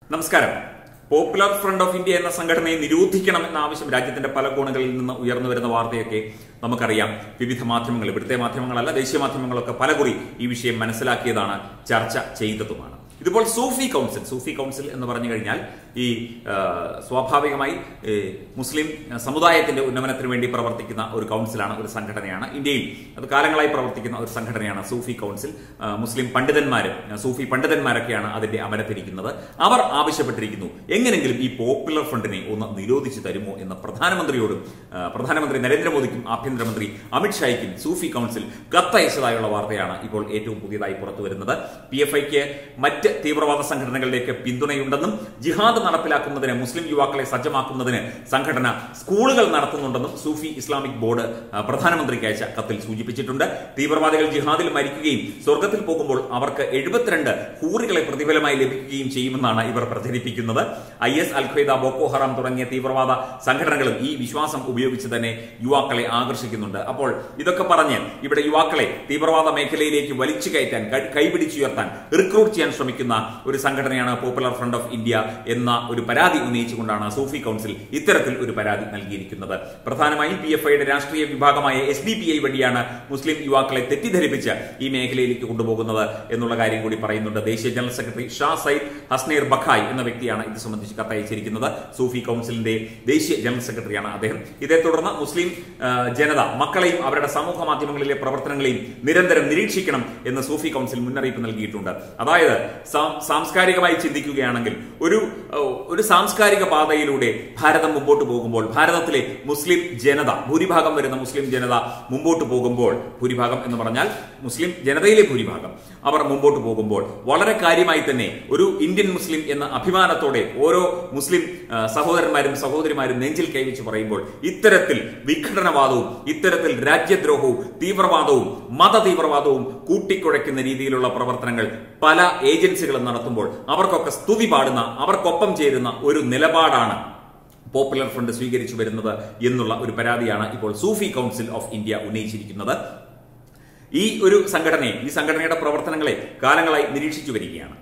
നമസ്കാരം popular Front of India എന്ന സംഘടനയെ നിരോധിക്കണം എന്ന ആവശ്യം രാജ്യത്തിന്റെ പല കോണുകളിൽ നിന്ന് ഉയർന്നു വരുന്ന വാർത്തയൊക്കെ നമുക്കറിയാം വിവിധ മാധ്യമങ്ങൾ ഇവിടുത്തെ മാധ്യമങ്ങളല്ല ദേശീയ മാധ്യമങ്ങളൊക്കെ പലകുറി ഈ വിഷയം മനസ്സിലാക്കിയതാണ് ചർച്ച ചെയ്തതുമാണ് ഇതിപ്പോൾ സൂഫി കൗൺസിൽ സൂഫി കൗൺസിൽ എന്ന് പറഞ്ഞു കഴിഞ്ഞാൽ ഈ ആ, സ്വാഭാവികമായി ഏ, മുസ്ലിം സമുദായത്തിന്റെ ഉന്നമനത്തിന് വേണ്ടി പ്രവർത്തിക്കുന്ന ഒരു കൗൺസിലാണ് ഒരു സംഘടനയാണ് ഇന്ത്യയിൽ അത് കാലങ്ങളായി പ്രവർത്തിക്കുന്ന ഒരു സംഘടനയാണ് സൂഫി കൗൺസിൽ ആ, മുസ്ലിം പണ്ഡിതന്മാരും ആ, സൂഫി പണ്ഡിതന്മാരൊക്കെയാണ് അതിന്റെ അമരത്തിരിക്കുന്നത് അവർ ആവശ്യപ്പെട്ടിരിക്കുന്നു എങ്ങനെങ്കിലും ഈ പോപ്പുലർ ഫ്രണ്ടിനെ ഒന്ന് നിരോധിച്ചു തരുമോ എന്ന് പ്രധാനമന്ത്രിയോടും ആ, പ്രധാനമന്ത്രി നരേന്ദ്രമോദിക്കും ആഭ്യന്തരമന്ത്രി അമിത്ഷായ്ക്കും സൂഫി കൗൺസിൽ കത്തയച്ചതായുള്ള വാർത്തയാണ് ഇപ്പോൾ ഏറ്റവും പുതിയതായി പുറത്തു വരുന്നത് പി എഫ് ഐക്ക് മറ്റ് തീവ്രവാദ സംഘടനകളിലേക്ക് പിന്തുണയുണ്ടെന്നും ജിഹാദ് നടപ്പിലാക്കുന്നതിന് മുസ്ലിം യുവാക്കളെ സജ്ജമാക്കുന്നതിന് സംഘടന സ്കൂളുകൾ നടത്തുന്നുണ്ടെന്നും സൂഫി ഇസ്ലാമിക് ബോർഡ് ആ, പ്രധാനമന്ത്രിക്ക് അയച്ച കത്തിൽ സൂചിപ്പിച്ചിട്ടുണ്ട് തീവ്രവാദികൾ ജിഹാദിൽ മരിക്കുകയും സ്വർഗത്തിൽ പോകുമ്പോൾ അവർക്ക് എഴുപത്തിരണ്ട് ഹൂറികളെ പ്രതിഫലമായി ലഭിക്കുകയും ചെയ്യുമെന്നാണ് ഇവർ പ്രചരിപ്പിക്കുന്നത് I S Al Qaeda Boko Haram തുടങ്ങിയ തീവ്രവാദ സംഘടനകളും ഈ വിശ്വാസം ഉപയോഗിച്ച് തന്നെ യുവാക്കളെ ആകർഷിക്കുന്നുണ്ട് അപ്പോൾ ഇതൊക്കെ പറഞ്ഞ് ഇവിടെ യുവാക്കളെ തീവ്രവാദ മേഖലയിലേക്ക് വലിച്ചു കയറ്റാൻ ക- കൈപിടിച്ചുയർത്താൻ റിക്രൂട്ട് ചെയ്യാൻ ശ്രമിക്കുന്ന ഒരു സംഘടനയാണ് പോപ്പുലർ ഫ്രണ്ട് ഓഫ് ഇന്ത്യ എന്ന ഒരു പരാതി ഉന്നയിച്ചുകൊണ്ടാണ് സൂഫി കൗൺസിൽ ഇത്തരത്തിൽ ഒരു പരാതി നൽകിയിരിക്കുന്നത് പ്രധാനമായും പി എഫ് ഐയുടെ രാഷ്ട്രീയ വിഭാഗമായ എസ് ഡി പി ഐ വഴിയാണ് മുസ്ലിം യുവാക്കളെ തെറ്റിദ്ധരിപ്പിച്ച് ഈ മേഖലയിലേക്ക് കൊണ്ടുപോകുന്നത് എന്നുള്ള കാര്യം കൂടി പറയുന്നുണ്ട് ദേശീയ ജനറൽ സെക്രട്ടറി ഷാ സയ്യിദ് ഹസ്നീർ ബഖായ് എന്ന വ്യക്തിയാണ് ഇത് സംബന്ധിച്ച് കത്തയച്ചിരിക്കുന്നത് സൂഫി കൗൺസിലിന്റെ ദേശീയ ജനറൽ സെക്രട്ടറിയാണ് അദ്ദേഹം ഇതേ തുടർന്ന് മുസ്ലിം ആ, ജനത മക്കളെയും അവരുടെ സമൂഹ മാധ്യമങ്ങളിലെ പ്രവർത്തനങ്ങളെയും നിരന്തരം നിരീക്ഷിക്കണം എന്ന് സൂഫി കൗൺസിൽ മുന്നറിയിപ്പ് നൽകിയിട്ടുണ്ട് അതായത് സാം- സാംസ്കാരികമായി ചിന്തിക്കുകയാണെങ്കിൽ ഒരു ഓ, ഒരു സാംസ്കാരിക പാതയിലൂടെ ഭാരതം മുമ്പോട്ട് പോകുമ്പോൾ ഭാരതത്തിലെ മുസ്ലിം ജനത ഭൂരിഭാഗം വരുന്ന മുസ്ലിം ജനത മുമ്പോട്ട് പോകുമ്പോൾ ഭൂരിഭാഗം എന്ന് പറഞ്ഞാൽ മുസ്ലിം ജനതയിലെ ഭൂരിഭാഗം അവർ മുമ്പോട്ട് പോകുമ്പോൾ വളരെ കാര്യമായി തന്നെ ഒരു ഇന്ത്യൻ മുസ്ലിം എന്ന അഭിമാനത്തോടെ ഓരോ മുസ്ലിം ആ, സഹോദരന്മാരും സഹോദരിമാരും നെഞ്ചിൽ കൈവച്ച് പറയുമ്പോൾ ഇത്തരത്തിൽ വിഘടനവാദവും ഇത്തരത്തിൽ രാജ്യദ്രോഹവും തീവ്രവാദവും മത തീവ്രവാദവും കൂട്ടിക്കുഴയ്ക്കുന്ന രീതിയിലുള്ള പ്രവർത്തനങ്ങൾ പല ഏജൻസികളും നടത്തുമ്പോൾ അവർക്കൊക്കെ സ്തുതി പാടുന്ന അവർക്കൊപ്പം ചേരുന്ന ഒരു നിലപാടാണ് പോപ്പുലർ ഫ്രണ്ട് സ്വീകരിച്ചു വരുന്നത് എന്നുള്ള ഒരു പരാതിയാണ് ഇപ്പോൾ സൂഫി കൗൺസിൽ ഓഫ് ഇന്ത്യ ഉന്നയിച്ചിരിക്കുന്നത് ഈ ഒരു സംഘടനയെ ഈ സംഘടനയുടെ പ്രവർത്തനങ്ങളെ കാലങ്ങളായി നിരീക്ഷിച്ചു വരികയാണ്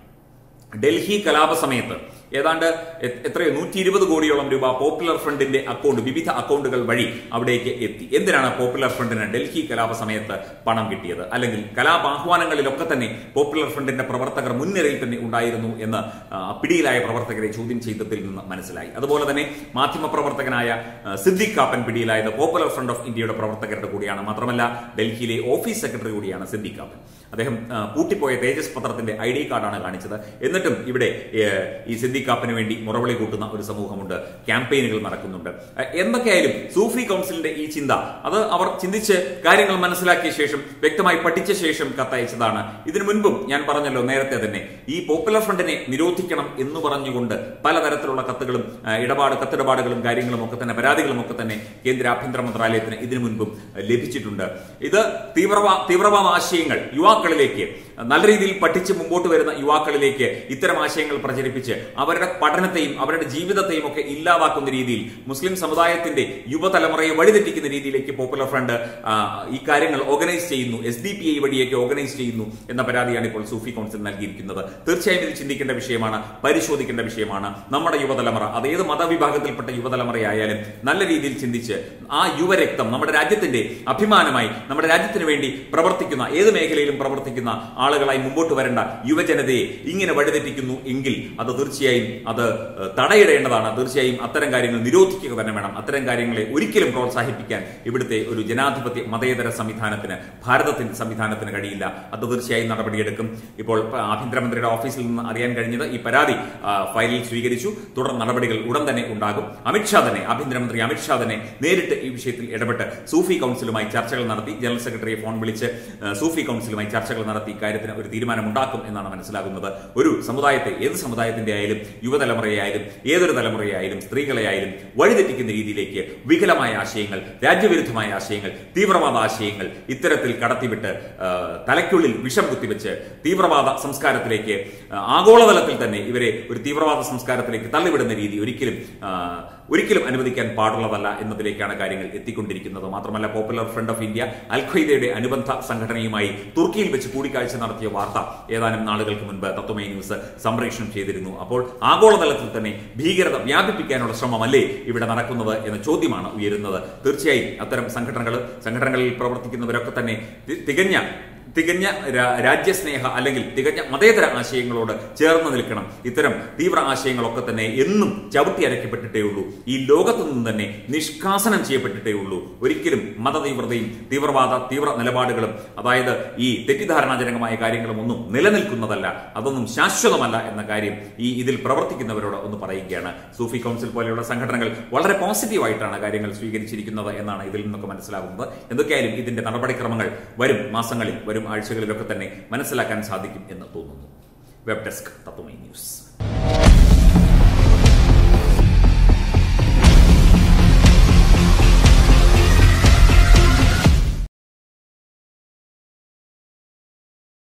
ഡൽഹി കലാപ സമയത്ത് ഏതാണ്ട് എ- എത്രയോ നൂറ്റി ഇരുപത് കോടിയോളം രൂപ പോപ്പുലർ ഫ്രണ്ടിന്റെ അക്കൗണ്ട് വിവിധ അക്കൗണ്ടുകൾ വഴി അവിടേക്ക് എത്തി എന്തിനാണ് പോപ്പുലർ ഫ്രണ്ടിന് ഡൽഹി കലാപ സമയത്ത് പണം കിട്ടിയത് അല്ലെങ്കിൽ കലാപാഹ്വാനങ്ങളിലൊക്കെ തന്നെ പോപ്പുലർ ഫ്രണ്ടിന്റെ പ്രവർത്തകർ മുൻനിരയിൽ തന്നെ ഉണ്ടായിരുന്നു എന്ന് ആ, പിടിയിലായ പ്രവർത്തകരെ ചോദ്യം ചെയ്തതിൽ നിന്ന് മനസ്സിലായി അതുപോലെ തന്നെ മാധ്യമപ്രവർത്തകനായ ആ, സിദ്ദിഖ് കാപ്പൻ പിടിയിലായത് പോപ്പുലർ ഫ്രണ്ട് ഓഫ് ഇന്ത്യയുടെ പ്രവർത്തകരുടെ കൂടിയാണ് മാത്രമല്ല ഡൽഹിയിലെ ഓഫീസ് സെക്രട്ടറി കൂടിയാണ് സിദ്ദിഖ് കാപ്പൻ അദ്ദേഹം ആ, പൂട്ടിപ്പോയ തേജസ് പത്രത്തിന്റെ ഐ ഡി കാർഡാണ് കാണിച്ചത് എന്നിട്ടും ഇവിടെ ഏ, ഈ സിദ്ദിഖ് കാപ്പന് വേണ്ടി മുറവിളി കൂട്ടുന്ന ഒരു സമൂഹമുണ്ട് ക്യാമ്പയിനുകൾ നടക്കുന്നുണ്ട് ആ, എന്തൊക്കെയായാലും സൂഫി കൗൺസിലിന്റെ ഈ ചിന്ത അത് അവർ ചിന്തിച്ച് കാര്യങ്ങൾ മനസ്സിലാക്കിയ ശേഷം വ്യക്തമായി പഠിച്ച ശേഷം കത്തയച്ചതാണ് ഇതിനു മുൻപും ഞാൻ പറഞ്ഞല്ലോ നേരത്തെ തന്നെ ഈ പോപ്പുലർ ഫ്രണ്ടിനെ നിരോധിക്കണം എന്ന് പറഞ്ഞുകൊണ്ട് പലതരത്തിലുള്ള കത്തുകളും ആ, ഇടപാട് കത്തിടപാടുകളും കാര്യങ്ങളും ഒക്കെ തന്നെ പരാതികളും ഒക്കെ തന്നെ കേന്ദ്ര ആഭ്യന്തര മന്ത്രാലയത്തിന് ഇതിനു മുൻപും ആ, ലഭിച്ചിട്ടുണ്ട് ഇത് തീവ്രവാ തീവ്രവാദ ആശയങ്ങൾ യുവാക്കളിലേക്ക് നല്ല രീതിയിൽ പഠിച്ച് മുമ്പോട്ട് വരുന്ന യുവാക്കളിലേക്ക് ഇത്തരം ആശയങ്ങൾ പ്രചരിപ്പിച്ച് അവരുടെ പഠനത്തെയും അവരുടെ ജീവിതത്തെയും ഒക്കെ ഇല്ലാതാക്കുന്ന രീതിയിൽ മുസ്ലിം സമുദായത്തിന്റെ യുവതലമുറയെ വഴിതെറ്റിക്കുന്ന രീതിയിലേക്ക് പോപ്പുലർ ഫ്രണ്ട് ആ, ഈ കാര്യങ്ങൾ ഓർഗനൈസ് ചെയ്യുന്നു എസ് ഡി പി ഐ വഴിയൊക്കെ ഓർഗനൈസ് ചെയ്യുന്നു എന്ന പരാതിയാണ് ഇപ്പോൾ സൂഫി കൗൺസിൽ നൽകിയിരിക്കുന്നത് തീർച്ചയായും ഇത് ചിന്തിക്കേണ്ട വിഷയമാണ് പരിശോധിക്കേണ്ട വിഷയമാണ് നമ്മുടെ യുവതലമുറ അത് ഏത് മതവിഭാഗത്തിൽപ്പെട്ട യുവതലമുറയായാലും നല്ല രീതിയിൽ ചിന്തിച്ച് ആ യുവരക്തം നമ്മുടെ രാജ്യത്തിന്റെ അഭിമാനമായി നമ്മുടെ രാജ്യത്തിന് വേണ്ടി പ്രവർത്തിക്കുന്ന ഏത് മേഖലയിലും പ്രവർത്തിക്കുന്ന ആളുകളായി മുമ്പോട്ട് വരേണ്ട യുവജനതയെ ഇങ്ങനെ വഴിതെറ്റിക്കുന്നു എങ്കിൽ അത് തീർച്ചയായും അത് ഏഹ്, തടയിടേണ്ടതാണ് തീർച്ചയായും അത്തരം കാര്യങ്ങൾ നിരോധിക്കുക തന്നെ വേണം അത്തരം കാര്യങ്ങളെ ഒരിക്കലും പ്രോത്സാഹിപ്പിക്കാൻ ഇവിടുത്തെ ഒരു ജനാധിപത്യ മതേതര സംവിധാനത്തിന് ഭാരതത്തിന്റെ സംവിധാനത്തിന് കഴിയില്ല അത് തീർച്ചയായും നടപടിയെടുക്കും ഇപ്പോൾ പ- ആഭ്യന്തരമന്ത്രിയുടെ ഓഫീസിൽ നിന്ന് അറിയാൻ കഴിഞ്ഞത് ഈ പരാതി ആ, ഫയലിൽ സ്വീകരിച്ചു തുടർ നടപടികൾ ഉടൻ തന്നെ ഉണ്ടാകും അമിത്ഷാ തന്നെ ആഭ്യന്തരമന്ത്രി അമിത്ഷാ തന്നെ നേരിട്ട് ഈ വിഷയത്തിൽ ഇടപെട്ട് സൂഫി കൗൺസിലുമായി ചർച്ചകൾ നടത്തി ജനറൽ സെക്രട്ടറിയെ ഫോൺ വിളിച്ച് ആ, സൂഫി കൗൺസിലുമായി ചർച്ചകൾ നടത്തി ഇക്കാര്യത്തിന് ഒരു തീരുമാനമുണ്ടാക്കും എന്നാണ് മനസ്സിലാകുന്നത് ഒരു സമുദായത്തെ ഏത് സമുദായത്തിന്റെ ആയാലും യുവതലമുറയായാലും ഏതൊരു തലമുറയായാലും സ്ത്രീകളെയായാലും വഴിതെറ്റിക്കുന്ന രീതിയിലേക്ക് വികലമായ ആശയങ്ങൾ രാജ്യവിരുദ്ധമായ ആശയങ്ങൾ തീവ്രവാദ ആശയങ്ങൾ ഇത്തരത്തിൽ കടത്തിവിട്ട് ആ, തലയ്ക്കുള്ളിൽ വിഷം കുത്തിവെച്ച് തീവ്രവാദ സംസ്കാരത്തിലേക്ക് ആ, ആഗോളതലത്തിൽ തന്നെ ഇവരെ ഒരു തീവ്രവാദ സംസ്കാരത്തിലേക്ക് തള്ളിവിടുന്ന രീതി ഒരിക്കലും ആ, ഒരിക്കലും അനുവദിക്കാൻ പാടുള്ളതല്ല എന്നതിലേക്കാണ് കാര്യങ്ങൾ എത്തിക്കൊണ്ടിരിക്കുന്നത് മാത്രമല്ല പോപ്പുലർ ഫ്രണ്ട് ഓഫ് ഇന്ത്യ അൽ ഖ്വയ്ദയുടെ അനുബന്ധ സംഘടനയുമായി തുർക്കിയിൽ വെച്ച് കൂടിക്കാഴ്ച നടത്തിയ വാർത്ത ഏതാനും നാളുകൾക്ക് മുൻപ് തത്വമൈ ന്യൂസ് സംപ്രേഷണം ചെയ്തിരുന്നു അപ്പോൾ ആഗോളതലത്തിൽ തന്നെ ഭീകരത വ്യാപിപ്പിക്കാനുള്ള ശ്രമമല്ലേ ഇവിടെ നടക്കുന്നത് എന്ന ചോദ്യമാണ് ഉയരുന്നത് തീർച്ചയായും അത്തരം സംഘടനകൾ സംഘടനകളിൽ പ്രവർത്തിക്കുന്നവരൊക്കെ തന്നെ തി- തികഞ്ഞ തികഞ്ഞ രാ- രാജ്യസ്നേഹ അല്ലെങ്കിൽ തികഞ്ഞ മതേതര ആശയങ്ങളോട് ചേർന്ന് നിൽക്കണം ഇത്തരം തീവ്ര ആശയങ്ങളൊക്കെ തന്നെ എന്നും ചവിട്ടി അരയ്ക്കപ്പെട്ടിട്ടേ ഉള്ളൂ ഈ ലോകത്തു നിന്ന് തന്നെ നിഷ്കാസനം ചെയ്യപ്പെട്ടിട്ടേ ഉള്ളൂ ഒരിക്കലും മതതീവ്രതയും തീവ്രവാദ തീവ്ര നിലപാടുകളും അതായത് ഈ തെറ്റിദ്ധാരണാജനകമായ കാര്യങ്ങളും ഒന്നും നിലനിൽക്കുന്നതല്ല അതൊന്നും ശാശ്വതമല്ല എന്ന കാര്യം ഈ ഇതിൽ പ്രവർത്തിക്കുന്നവരോട് ഒന്ന് പറയുകയാണ് സൂഫി കൗൺസിൽ പോലെയുള്ള സംഘടനകൾ വളരെ പോസിറ്റീവായിട്ടാണ് കാര്യങ്ങൾ സ്വീകരിച്ചിരിക്കുന്നത് എന്നാണ് ഇതിൽ നിന്നൊക്കെ മനസ്സിലാകുന്നത് എന്തൊക്കെയായാലും ഇതിന്റെ നടപടിക്രമങ്ങൾ വരും മാസങ്ങളിൽ വരും ആഴ്ചകളിലൊക്കെ തന്നെ മനസ്സിലാക്കാൻ സാധിക്കും എന്ന് തോന്നുന്നു വെബ് ഡെസ്ക് തത്വമൈ ന്യൂസ്